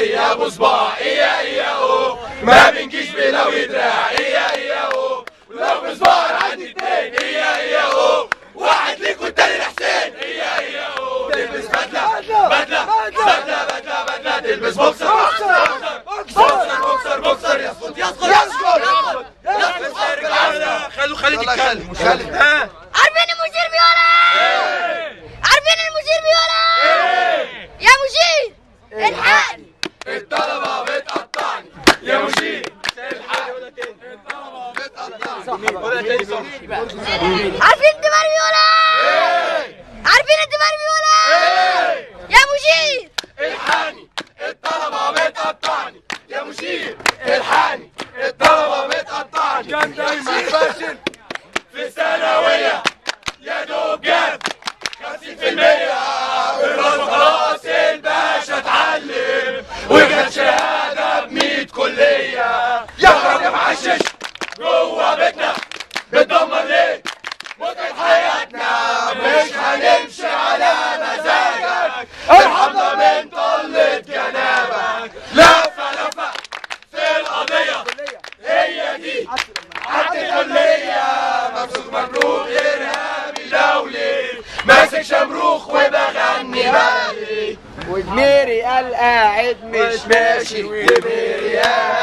زي ابو صباع ايا ايا او ما بنجيش بلا ودراع ايا ايا او ولو بصباع عندي اتنين ايا ايا او واحد ليك والتاني لحسين ايا ايا او تلبس بدله بدله بدله بدله بدله تلبس بوكسر بوكسر بوكسر بوكسر يسقط يسقط يسقط يسقط خلوا خالد يتكلم خالد ها عارفين المدير بيقول ايه؟ عارفين المدير بيقول ايه؟ يا مدير الحقني الطلبة بتقطعني يا مشير الحق الطلبة بتقطعني عارفين الدمار بيقول ايه؟ عارفين الدمار بيقول ايه؟ يا مدير الحقني الطلبة بتقطعني يا مشير الحقني الطلبة بتقطعني كان دايما فاشل في الثانوية يا دوب جاب 50% الراس خلاص الباشا اتعلم وجاب شهادة ب 100 كلية يا رب يا معشش جوه بيتنا بتدمر ليه متعة حياتنا مش هنمشي على مزاجك ارحمنا من طلة جنابك لفة لفة في القضية هي دي عد الكلية ممسوك مجروح إرهابي دولي ماسك شمروخ وبغني بلدي ودميري قال قاعد مش ماشي ودميري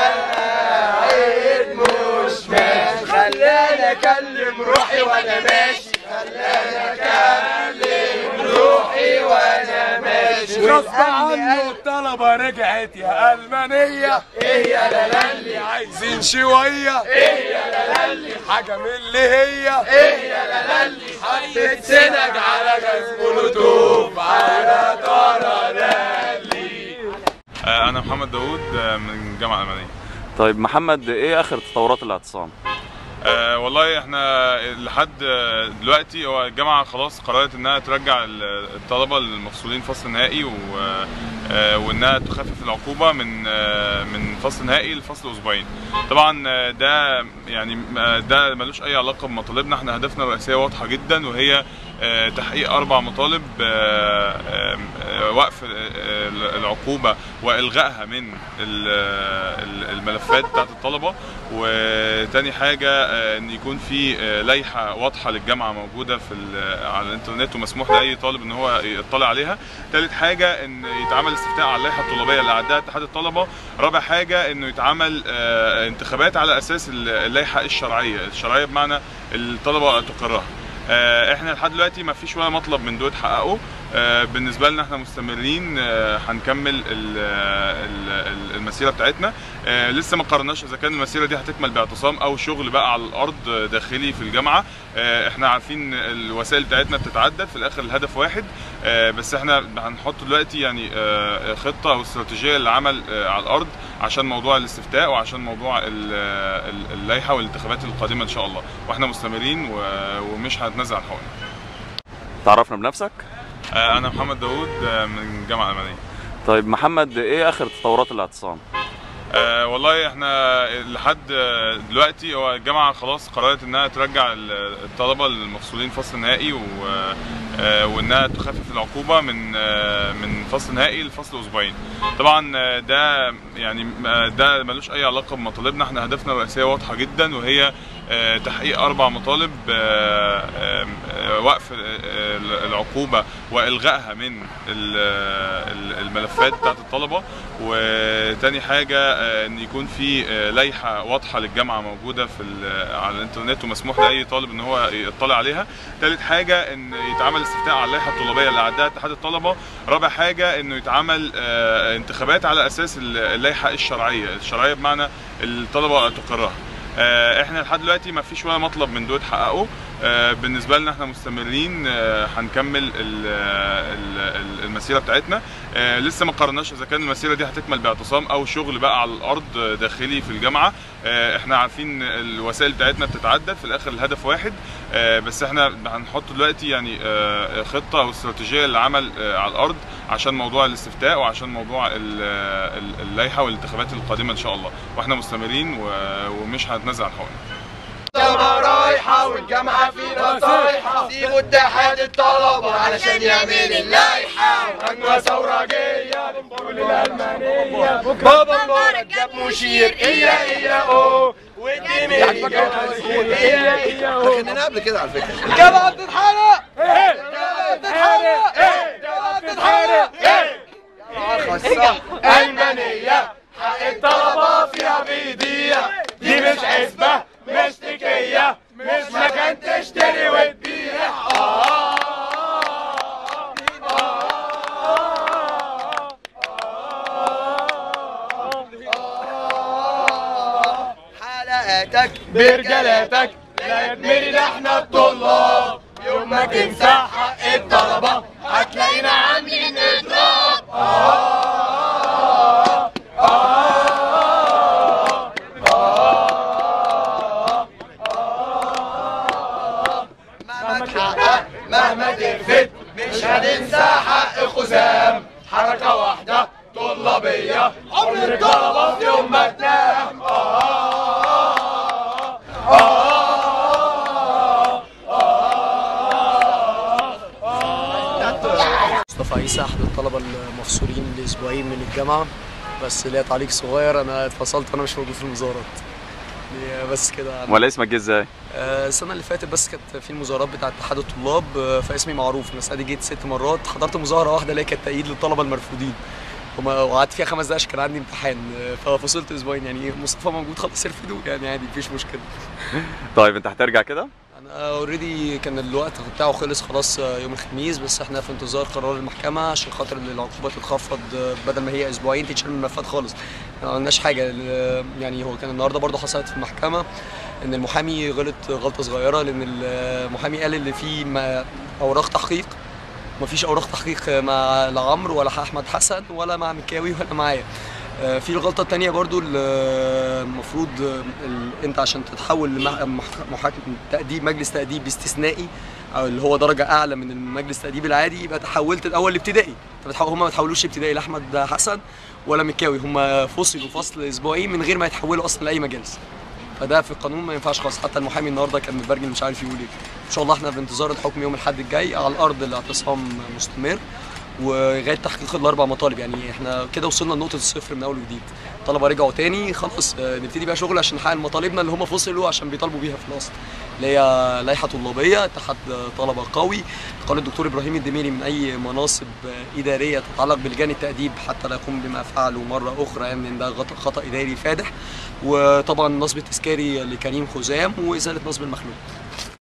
قاعد مش ماشي خلاني اكلم روحي وانا ماشي خلاني اكلم روحي وانا ماشي غصب عنه الطلبة رجعت يا ألمانية ايه يا لالي عايزين شوية ايه يا لالي حاجة من اللي هي ايه يا لالي حطيت سنج على غاز مولوتوف على طارة لالي آه، أنا محمد داوود آه، من الجامعة الألمانية طيب محمد ايه اخر تطورات الاعتصام؟ أه والله احنا لحد آه، دلوقتي هو الجامعة خلاص قررت انها ترجع ال- الطلبة المفصولين فصل نهائي و آه، وانها تخفف العقوبة من آه، من فصل نهائي لفصل اسبوعين. طبعا آه، ده يعني آه، ده ملوش اي علاقة بمطالبنا احنا هدفنا الرئيسية واضحة جدا وهي آه، تحقيق اربع مطالب آه، آه، آه، وقف آه، العقوبة والغائها من ال- ال- الملفات بتاعت الطلبة وتاني حاجة آه، ان يكون في آه، لائحة واضحة للجامعة موجودة في ال- على الانترنت ومسموح لاي طالب ان هو يطلع عليها تالت حاجة ان يتعمل استفتاء على اللائحة الطلابية اللي عدها اتحاد الطلبة رابع حاجة انه يتعمل آه، انتخابات على اساس ال- اللائحة الشرعية الشرعية بمعنى الطلبة تقرها آه، احنا لحد دلوقتي ما فيش ولا مطلب من دول اتحققوا آه، بالنسبه لنا احنا مستمرين آه، هنكمل ال- ال- ال- المسيره بتاعتنا آه، لسه ما قررناش اذا كان المسيره دي هتكمل باعتصام او شغل بقى على الارض داخلي في الجامعه آه، احنا عارفين الوسائل بتاعتنا بتتعدد في الاخر الهدف واحد آه، بس احنا هنحط دلوقتي يعني آه، خطه او استراتيجيه للعمل آه، على الارض عشان موضوع الاستفتاء وعشان موضوع ال- ال- اللائحه والانتخابات القادمه ان شاء الله واحنا مستمرين و- ومش هنتنازل عن حقوقنا تعرفنا بنفسك؟ آه، انا محمد داوود آه، من الجامعه الالمانيه طيب محمد ايه اخر تطورات الاعتصام؟ أه والله احنا لحد آه، دلوقتي هو الجامعه خلاص قررت انها ترجع ال- الطلبه المفصولين فصل نهائي و آه، وانها تخفف العقوبه من آه، من فصل نهائي لفصل اسبوعين. طبعا آه، ده يعني آه، ده ملوش اي علاقه بمطالبنا احنا هدفنا الرئيسيه واضحه جدا وهي آه، تحقيق اربع مطالب آه، آه، آه، وقف آه، العقوبه والغائها من ال- ال- الملفات بتاعت الطلبه وتاني حاجه آه، ان يكون في آه، لائحه واضحه للجامعه موجوده في ال- على الانترنت ومسموح لاي طالب ان هو يطلع عليها تالت حاجه ان يتعمل استفتاء على اللائحه الطلابيه اللي عدها اتحاد الطلبه رابع حاجه انه يتعمل آه، انتخابات على اساس ال- اللائحه الشرعيه الشرعيه بمعنى الطلبه تقرها آه، احنا لحد دلوقتي ما فيش ولا مطلب من دول اتحققوا آه، بالنسبه لنا احنا مستمرين آه، هنكمل ال- ال- ال- المسيره بتاعتنا آه، لسه ما قررناش اذا كان المسيره دي هتكمل باعتصام او شغل بقى على الارض داخلي في الجامعه آه، احنا عارفين الوسائل بتاعتنا بتتعدد في الاخر الهدف واحد آه، بس احنا هنحط دلوقتي يعني آه، خطه او استراتيجيه للعمل آه، على الارض عشان موضوع الاستفتاء وعشان موضوع ال- ال- اللائحه والانتخابات القادمه ان شاء الله واحنا مستمرين و- ومش هنتنازل عن حقوقنا الجامعة رايحة والجامعة فينا طايحة سيبوا اتحاد الطلبة علشان يعمل اللائحة غنوة ثورجية بنقول الألمانية بابا مبارك جاب مشير إيا إيا أو والدين جاب وزير إيا إيا أو غنينا قبل كده على فكره الجامعة بتتحرق الجامعة بتتحرق الجامعة بتتحرق ألمانية حق الطلبة فيها بيضيع دي مش حسبة مش تكية مش مكان تشتري وتبيع حلقاتك برجالاتك لا يا زميلي ده احنا الطلاب يوم ما تنسى حق الطلبة هتلاقينا عاملين اضراب مهما تحقق مهما تلفت مش هننسى حق خزام حركة واحدة طلابية عمر الطلبة في يوم ما تنام مصطفى عيسى احد الطلبه المفصولين لاسبوعين من الجامعه بس ليا تعليق صغير انا اتفصلت وانا مش موجود في المظاهرات دي بس كده ولا اسمك جه ازاي؟ آه، السنه اللي فاتت بس كانت في المظاهرات بتاعه اتحاد الطلاب آه، فاسمي معروف انا دي جيت ست مرات حضرت مظاهره واحده اللي هي كانت تأييد للطلبه المرفوضين وما- وقعدت فيها خمس دقايق عشان كان عندي امتحان آه، ففصلت اسبوعين يعني مصطفى موجود خلاص يرفدوه يعني عادي مفيش مشكله طيب انت هترجع كده؟ انا اوريدي كان الوقت بتاعه خلص خلاص يوم الخميس بس احنا في انتظار قرار المحكمه عشان خاطر العقوبه تتخفض بدل ما هي اسبوعين تتشال من الملفات خالص ما عملناش حاجه يعني هو كان النهارده برضه حصلت في المحكمه ان المحامي غلط غلطه صغيره لان المحامي قال ان في ما- اوراق تحقيق مفيش اوراق تحقيق مع لا عمرو ولا احمد حسن ولا مع مكاوي ولا معايا آه، في الغلطه الثانيه برضو ال- المفروض آه، ال- انت عشان تتحول لمحاكمه تاديب مجلس تاديب استثنائي او اللي هو درجه اعلى من المجلس التاديب العادي يبقى تحولت الاول لابتدائي انت بتحول هم ما تحولوش ابتدائي لاحمد حسن ولا مكاوي هم فصلوا فصل اسبوعي من غير ما يتحولوا اصلا لاي مجالس فده في القانون ما ينفعش خالص حتى المحامي النهارده كان متبرجل مش عارف يقول ايه ان شاء الله احنا في انتظار الحكم يوم الاحد الجاي على الارض الاعتصام مستمر ولغايه تحقيق الاربع مطالب يعني احنا كده وصلنا لنقطه الصفر من اول وجديد الطلبه رجعوا تاني خلاص آه، نبتدي بقى شغل عشان نحقق مطالبنا اللي هم فصلوا عشان بيطالبوا بيها في الاصل اللي هي لائحه طلابيه اتحاد طلبه قوي قال الدكتور ابراهيم الدميري من اي مناصب آه، اداريه تتعلق بلجان التاديب حتى لا يقوم بما فعله مره اخرى يعني إن ده غط- خطا اداري فادح وطبعا نصب التذكاري لكريم خزام وازاله نصب المخلوق